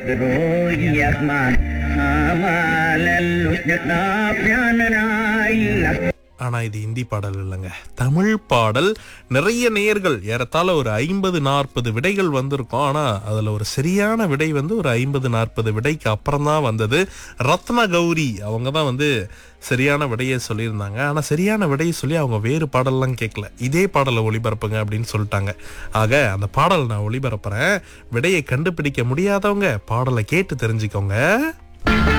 رؤيتنا آمال الوجدنا بياننا ஆனா இது இந்தி பாடல் இல்லைங்க தமிழ் பாடல் நிறைய நேயர்கள் ஏறத்தாழ ஒரு ஐம்பது நாற்பது விடைகள் வந்திருக்கும் ஆனா அதுல ஒரு சரியான விடை வந்து ஒரு ஐம்பது நாற்பது விடைக்கு அப்புறம் தான் வந்தது ரத்ன கௌரி அவங்க தான் வந்து சரியான விடையை சொல்லியிருந்தாங்க ஆனா சரியான விடையை சொல்லி அவங்க வேறு பாடல்லாம் கேட்கல இதே பாடலை ஒளிபரப்புங்க அப்படின்னு சொல்லிட்டாங்க ஆக அந்த பாடல் நான் ஒளிபரப்புறேன் விடையை கண்டுபிடிக்க முடியாதவங்க பாடலை கேட்டு தெரிஞ்சுக்கோங்க